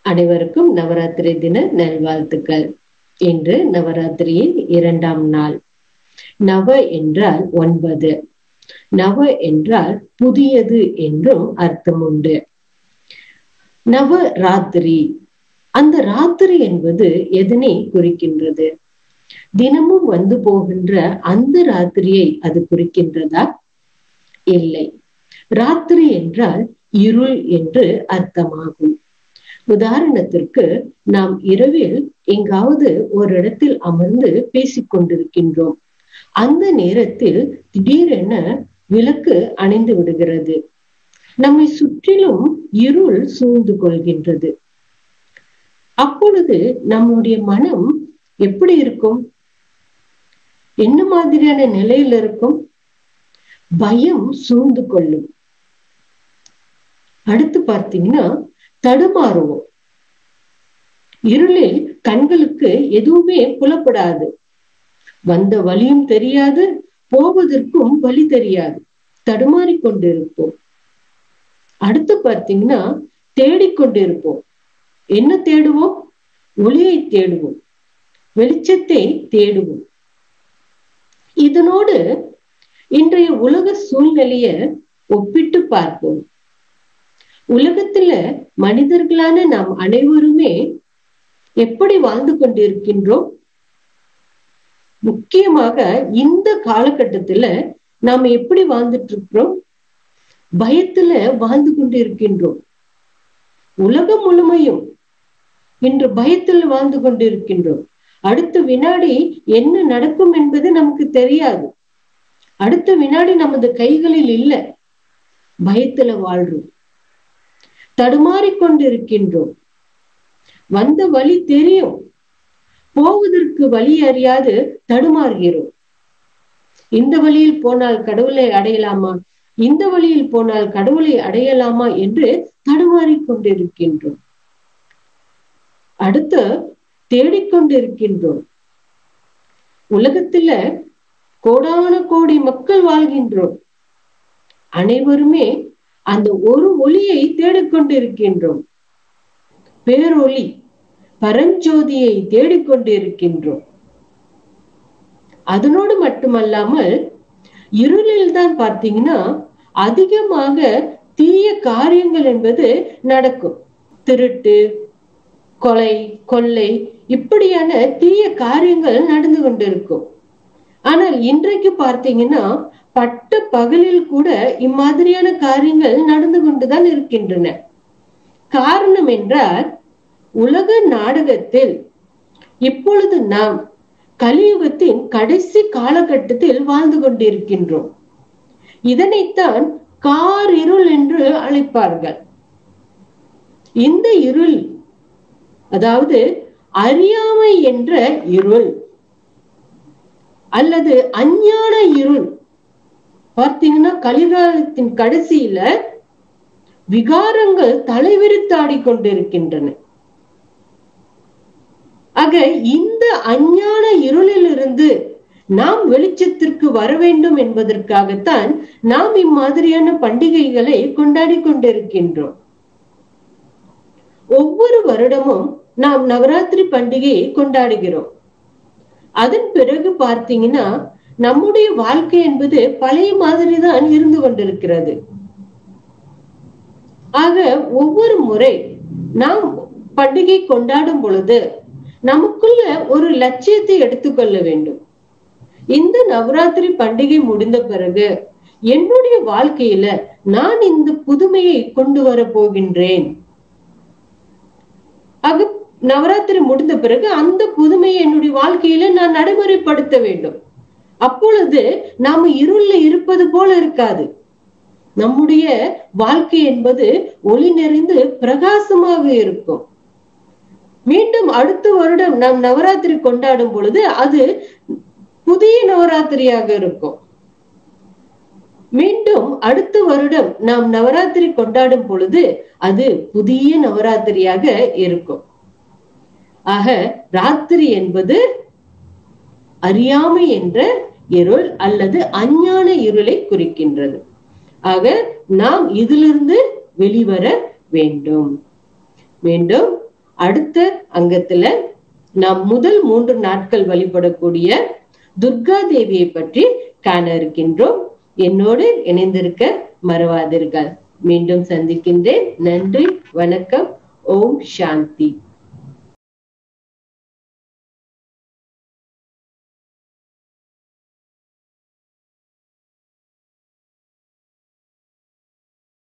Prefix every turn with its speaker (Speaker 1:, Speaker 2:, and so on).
Speaker 1: அனைவருக்கும் நவராத்திரி தின நல்வாழ்த்துக்கள் இன்று நவராத்திரியின் இரண்டாம் நாள் நவ என்றால் ஒன்பது நவ என்றால் புதியது என்றும் அர்த்தம் உண்டு நவ ராத்திரி அந்த ராத்திரி என்பது எதனை குறிக்கின்றது தினமும் வந்து போகின்ற அந்த ராத்திரியை அது குறிக்கின்றதா இல்லை ராத்திரி என்றால் இருள் என்று அர்த்தமாகும் உதாரணத்திற்கு நாம் இரவில் எங்காவது ஒரு இடத்தில் அமர்ந்து பேசிக் கொண்டிருக்கின்றோம் அந்த நேரத்தில் திடீரென விளக்கு அணைந்து விடுகிறது நம்மை சுற்றிலும் இருள் சூழ்ந்து கொள்கின்றது அப்பொழுது நம்முடைய மனம் எப்படி இருக்கும் என்ன மாதிரியான நிலையில் இருக்கும் பயம் சூழ்ந்து கொள்ளும் அடுத்து பார்த்தீங்கன்னா தடுமாறுவோம் இருளில் கண்களுக்கு எதுவுமே புலப்படாது வந்த வழியும் தெரியாது போவதற்கும் வழி தெரியாது தடுமாறிக் கொண்டிருப்போம் அடுத்து பார்த்தீங்கன்னா தேடிக்கொண்டிருப்போம் என்ன தேடுவோம் ஒளியை தேடுவோம் வெளிச்சத்தை தேடுவோம் இதனோடு இன்றைய உலக சூழ்நிலைய ஒப்பிட்டு பார்ப்போம் உலகத்துல மனிதர்களான நாம் அனைவருமே எப்படி வாழ்ந்து கொண்டிருக்கின்றோம் முக்கியமாக இந்த காலகட்டத்துல நாம் எப்படி வாழ்ந்துட்டு இருக்கிறோம் பயத்துல வாழ்ந்து கொண்டிருக்கின்றோம் உலகம் முழுமையும் இன்று பயத்தில் வாழ்ந்து கொண்டிருக்கின்றோம் அடுத்த வினாடி என்ன நடக்கும் என்பது நமக்கு தெரியாது அடுத்த வினாடி நமது கைகளில் இல்லை பயத்துல வாழ்றோம் தடுமாறிக் கொண்டிருக்கின்றோம் வந்த வழி தெரியும் போவதற்கு வழி அறியாது தடுமாறுகிறோம் இந்த வழியில் போனால் கடவுளை அடையலாமா இந்த வழியில் போனால் கடவுளை அடையலாமா என்று தடுமாறிக் கொண்டிருக்கின்றோம் அடுத்து தேடிக்கொண்டிருக்கின்றோம் உலகத்துல கோடான கோடி மக்கள் வாழ்கின்றோம் அனைவருமே அந்த ஒரு ஒளியை தேடிக்கொண்டிருக்கின்றோம் பேரொளி பரஞ்சோதியை தேடிக்கொண்டிருக்கின்றோம் அதனோடு மட்டுமல்லாமல் இருளில் தான் பார்த்தீங்கன்னா அதிகமாக தீய காரியங்கள் என்பது நடக்கும் திருட்டு கொலை கொள்ளை இப்படியான தீய காரியங்கள் நடந்து கொண்டிருக்கும் ஆனால் இன்றைக்கு பார்த்தீங்கன்னா பட்ட பகலில் கூட இம்மாதிரியான காரியங்கள் நடந்து கொண்டுதான் இருக்கின்றன காரணம் என்றால் உலக நாடகத்தில் இப்பொழுது நாம் கலியுகத்தின் கடைசி காலகட்டத்தில் வாழ்ந்து கொண்டிருக்கின்றோம் இதனைத்தான் கார் இருள் என்று அழைப்பார்கள் இந்த இருள் அதாவது அறியாமை என்ற இருள் அல்லது அஞ்ஞான இருள் பார்த்தீங்கன்னா கலிகாலத்தின் கடைசியில விகாரங்கள் தலைவிரித்தாடி கொண்டிருக்கின்றன ஆக இந்த அஞ்ஞான இருளிலிருந்து நாம் வெளிச்சத்திற்கு வர வேண்டும் என்பதற்காகத்தான் நாம் இம்மாதிரியான பண்டிகைகளை கொண்டாடி கொண்டிருக்கின்றோம் ஒவ்வொரு வருடமும் நாம் நவராத்திரி பண்டிகையை கொண்டாடுகிறோம் அதன் பிறகு பார்த்தீங்கன்னா நம்முடைய வாழ்க்கை என்பது பழைய மாதிரி தான் இருந்து கொண்டிருக்கிறது ஆக ஒவ்வொரு முறை நாம் பண்டிகை கொண்டாடும் பொழுது நமக்குள்ள ஒரு லட்சியத்தை எடுத்துக்கொள்ள வேண்டும் இந்த நவராத்திரி பண்டிகை முடிந்த பிறகு என்னுடைய வாழ்க்கையில நான் இந்த புதுமையை கொண்டு வர போகின்றேன் ஆக நவராத்திரி முடிந்த பிறகு அந்த புதுமையை என்னுடைய வாழ்க்கையில நான் நடைமுறைப்படுத்த வேண்டும் அப்பொழுது நாம இருள்ல இருப்பது போல இருக்காது நம்முடைய வாழ்க்கை என்பது ஒளி நிறைந்து பிரகாசமாக இருக்கும் மீண்டும் அடுத்த வருடம் நாம் நவராத்திரி கொண்டாடும் பொழுது அது புதிய நவராத்திரியாக இருக்கும் மீண்டும் அடுத்த வருடம் நாம் நவராத்திரி கொண்டாடும் பொழுது அது புதிய நவராத்திரியாக இருக்கும் ஆக ராத்திரி என்பது அறியாமை என்ற இருள் அல்லது அஞ்ஞான இருளை குறிக்கின்றது ஆக நாம் இதிலிருந்து வெளிவர வேண்டும் மீண்டும் அடுத்த அங்கத்துல நாம் முதல் மூன்று நாட்கள் வழிபடக்கூடிய துர்கா தேவியை பற்றி காண இருக்கின்றோம் என்னோடு இணைந்திருக்க மறவாதீர்கள் மீண்டும் சந்திக்கின்றேன் நன்றி வணக்கம் ஓம் சாந்தி